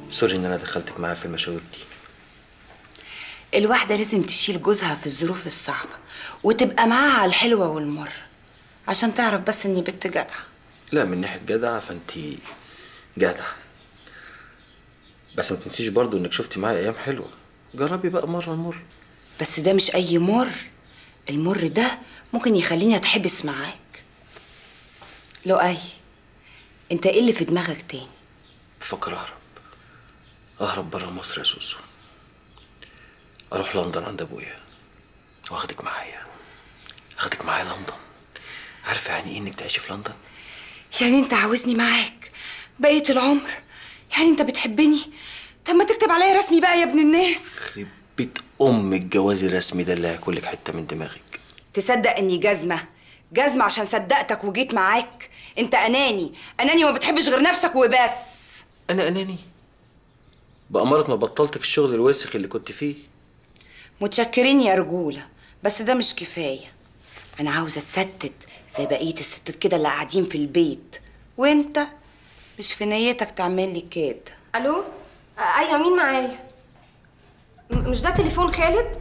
سوري ان انا دخلتك معايا في المشاوير دي الواحدة لازم تشيل جوزها في الظروف الصعبة وتبقى معاها على الحلوة والمر عشان تعرف بس اني بنت جدعة لا من ناحيه جدع فانت جدع بس ما تنسيش برضو انك شفتي معايا ايام حلوه جربي بقى مره المر بس ده مش أي مر المر ده ممكن يخليني أتحبس معاك لؤي انت ايه اللي في دماغك تاني بفكر اهرب اهرب بره مصر يا سوسو اروح لندن عند ابويا واخدك معايا اخدك معايا لندن عارفه يعني ايه انك تعيشي في لندن يعني انت عاوزني معاك بقية العمر يعني انت بتحبني طب ما تكتب عليا رسمي بقى يا ابن الناس يخرب بيت ام الجواز الرسمي ده اللي هياكل لك حته من دماغك تصدق اني جزمة جزمة عشان صدقتك وجيت معاك انت اناني اناني وما بتحبش غير نفسك وبس انا اناني بأمارة ما بطلتك الشغل الوسخ اللي كنت فيه متشكرين يا رجولة بس ده مش كفاية أنا عاوزة أتستت زي بقية الستات كده اللي قاعدين في البيت وأنت مش في نيتك تعمل لي كده الو آه، ايوه مين معايا م- مش ده تليفون خالد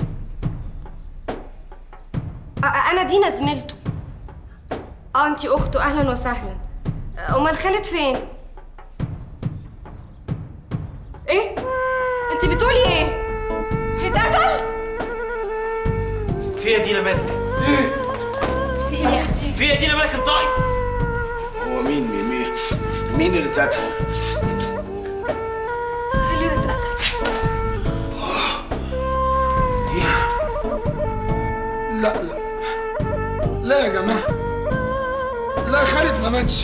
آه، آه، انا دينا زميلته اه انتي اخته اهلا وسهلا آه، امال خالد فين ايه انتي بتقولي ايه اتقتل في يا دينا مالك في ايه يا اختي في يا دينا مالك انطقي هو مين مين مين مين اللي اتقتل؟ خالد اتقتل لا لا لا يا جماعة لا خالد ما ماتش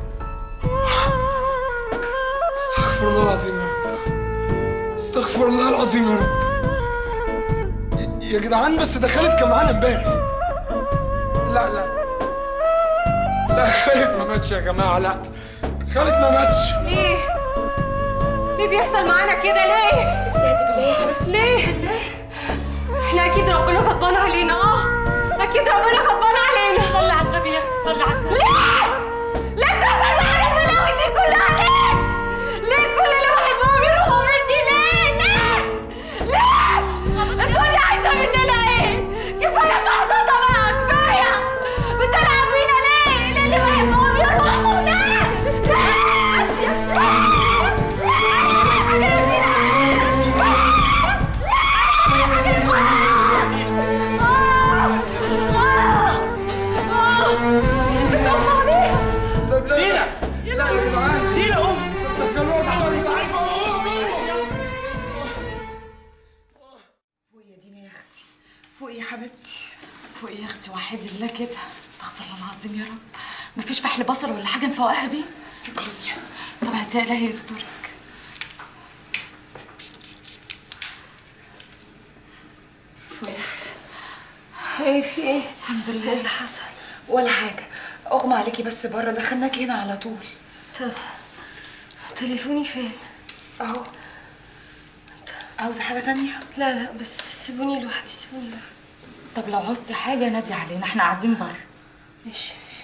استغفر الله العظيم يا رب استغفر الله العظيم يا رب ي- يا جدعان بس ده خالد كان معانا امبارح لا لا لا خالد ما ماتش يا جماعة لا خالد ما ماتش ليه ليه بيحصل معانا كده ليه استهدي بالله يا حبيبتي ليه احنا اكيد ربنا غضبان علينا اه اكيد ربنا غضبان علينا صلي على النبي يا اختي صلي على النبي ليه ليه بتحصل معانا البلاوي دي كلها ليه ليه كل اللي بحبهم يروحوا مني ليه ليه ليه الدنيا عايزه مننا ايه كفايه شحططه بقى كفايه بتلعب بينا ليه ليه اللي بحبهم يروحوا ليه ناس يا ناس ليه حبيبتي طب لا دينا لا يا جدعان دينا ام دخلوها في الدار اسعاف فوقي يا دينا يا أختي فوقي يا حبيبتي فوقي يا اختي وحيدي الله كده استغفر الله العظيم يا رب مفيش فحل بصل ولا حاجه نفوقها بيه في كلونيا طب هاتي يا الهي يسترك فوقي يا اختي ايه في ايه الحمد ايه لله اللي حصل ولا حاجة أغمى عليكي بس بره دخلناكي هنا على طول طب تليفوني فين أهو عاوزة حاجة تانية؟ لا لا بس سيبوني لوحدي سيبوني لوحدي طب لو عوزتي حاجه نادي علينا احنا قاعدين بره ماشي ماشي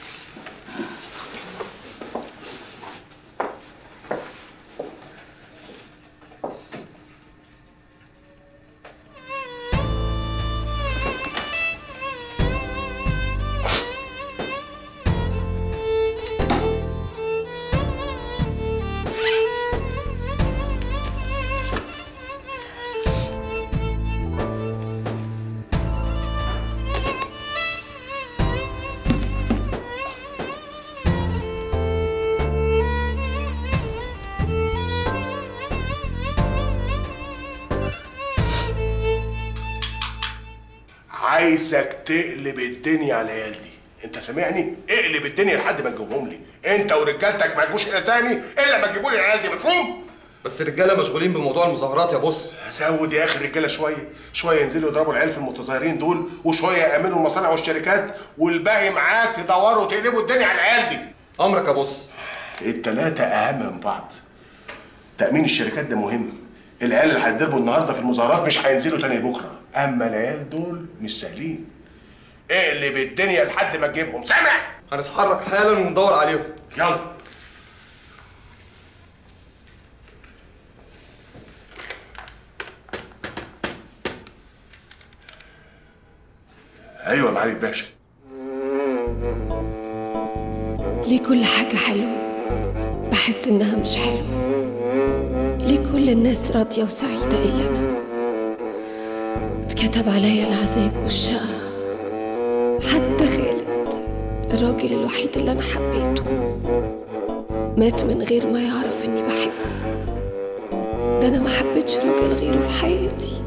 عايزك تقلب الدنيا على العيال دي انت سامعني اقلب الدنيا لحد ما تجيبهم لي انت ورجالتك ما تجوش هنا تاني الا ما تجيبوا لي العيال دي مفهوم بس الرجاله مشغولين بموضوع المظاهرات يا بص زود يا اخي الرجاله شويه شويه ينزلوا يضربوا العيال في المتظاهرين دول وشويه يامنوا المصانع والشركات والباقي معاك تدوروا وتقلبوا الدنيا على العيال دي امرك يا بص التلاتة اهم من بعض تامين الشركات ده مهم العيال اللي هيتضربوا النهارده في المظاهرات مش هينزلوا تاني بكره اما العيال دول مش سهلين اقلب الدنيا لحد ما تجيبهم سامع هنتحرك حالا وندور عليهم يلا ايوه معالي الباشا ليه كل حاجة حلوة بحس إنها مش حلوة ليه كل الناس راضية وسعيدة إلا أنا اتكتب عليا العذاب والشقى حتى خالد الراجل الوحيد اللي أنا حبيته مات من غير ما يعرف إني بحبه ده أنا ما حبيتش راجل غيره في حياتي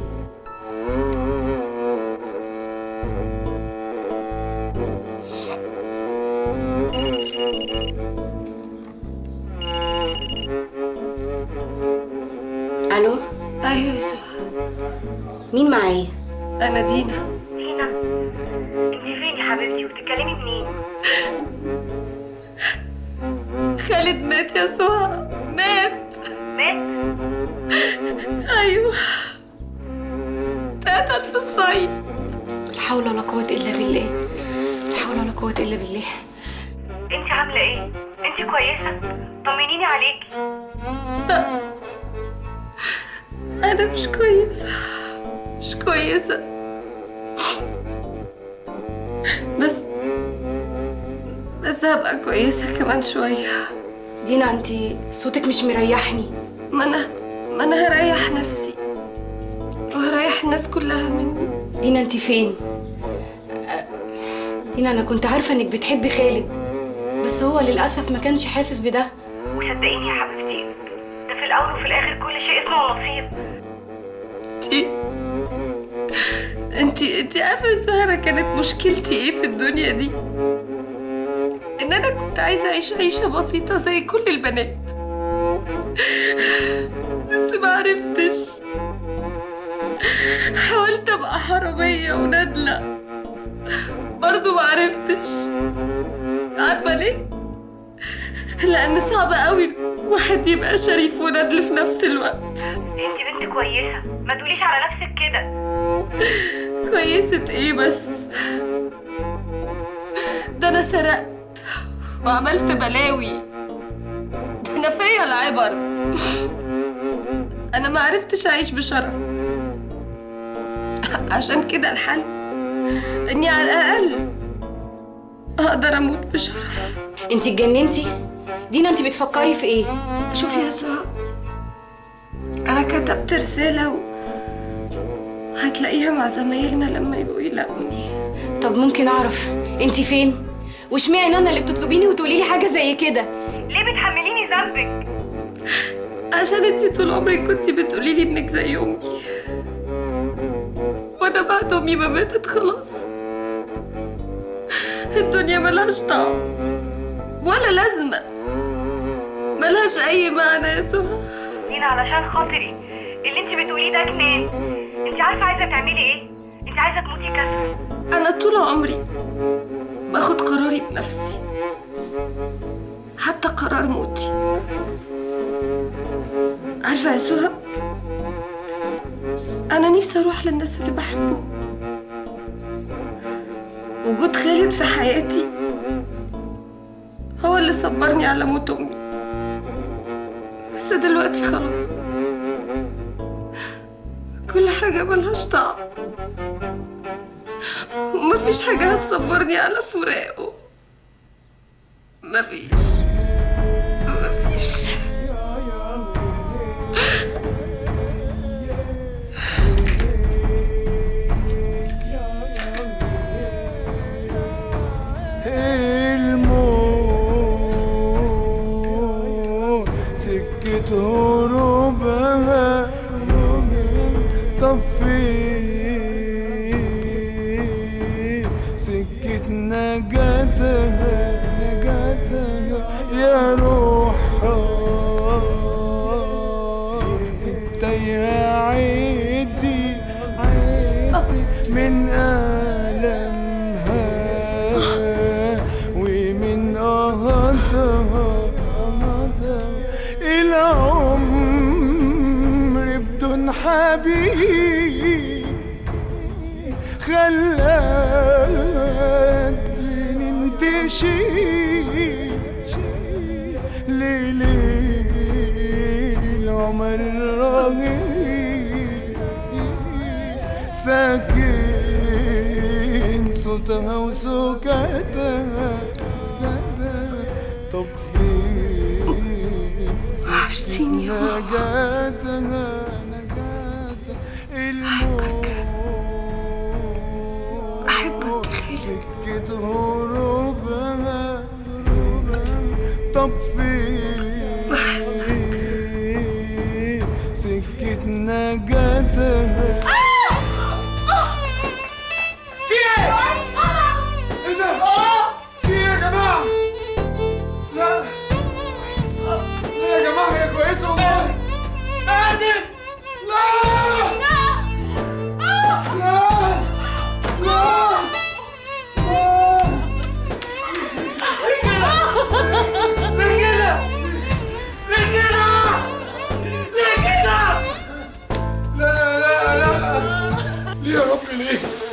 الو أيوة يا سهى مين معايا أنا دينا دينا انت فين يا حبيبتي وبتتكلمي منين خالد مات يا سهى مات مات أيوة اتقتل في الصعيد لا حول ولا قوة إلا بالله لا حول ولا قوة إلا بالله انت عامله ايه انت كويسه طمنيني عليكي أنا مش كويسة مش كويسة بس بس هبقى كويسة كمان شوية دينا انت صوتك مش مريحني ما أنا ما أنا هريح نفسي وهريح الناس كلها مني دينا انت فين أه، دينا انا كنت عارفه انك بتحبي خالد بس هو للاسف ما كانش حاسس بده وصدقيني يا حبيبتي ده في الاول وفي الاخر كل شيء اسمه نصيب انتي انتي انتي عارفة يا سهرة كانت مشكلتي ايه في الدنيا دي؟ ان انا كنت عايزة اعيش عيشة بسيطة زي كل البنات بس ما عرفتش حاولت ابقى حرامية وندلة برضو ما عرفتش عارفة ليه؟ لأن صعب قوي واحد يبقى شريف وندل في نفس الوقت انت بنت كويسه ما تقوليش على نفسك كده كويسة ايه بس ده انا سرقت وعملت بلاوي ده انا فيا العبر انا ما عرفتش اعيش بشرف عشان كده الحل اني على الاقل اقدر اموت بشرف انت اتجننتي دينا انت بتفكري في ايه شوفي يا سهى انا كتبت رسالة و... هتلاقيها مع زمايلنا لما يبقوا يلاقوني طب ممكن اعرف انت فين واشمعنى انا اللي بتطلبيني وتقولي لي حاجه زي كده ليه بتحمليني ذنبك عشان انتي طول عمرك كنتي بتقولي لي انك زي امي وانا بعد امي ما ماتت خلاص الدنيا ملهاش طعم ولا لازمة ملهاش أي معنى يا سهى دينا علشان خاطري اللي انت بتقوليه ده جنان انت عارفه عايزه تعملي ايه انت عايزه تموتي كسر أنا طول عمري باخد قراري بنفسي حتى قرار موتي عارفة يا سهى أنا نفسي أروح للناس اللي بحبهم وجود خالد في حياتي هو اللي صبرني على موت أمي بس دلوقتي خلاص كل حاجة ملهاش طعم ومفيش حاجة هتصبرني على فراقه مفيش مفيش الموت سكة هروبها طب فين سكة نجاتها نجاتها يا روحها انت يا عيدي عيدي من ألمها ومن قهرها العمر بدون حبيب خلى الدنيا انتشي ليلي العمر الرهيب ساكن صوت صوتها وسكاتها سكاتها طب فين وحشتيني يا ماما. نجاتها نجاتها الموت أحبك يا خالد سكة هروبها طب فين سكة نجاتها في ايه؟ ايه ده؟ في ايه يا جماعة؟ لا لا يا جماعة هي كويسة والله قادر لا لا لا لا لا لا لا ليه يا رب ليه؟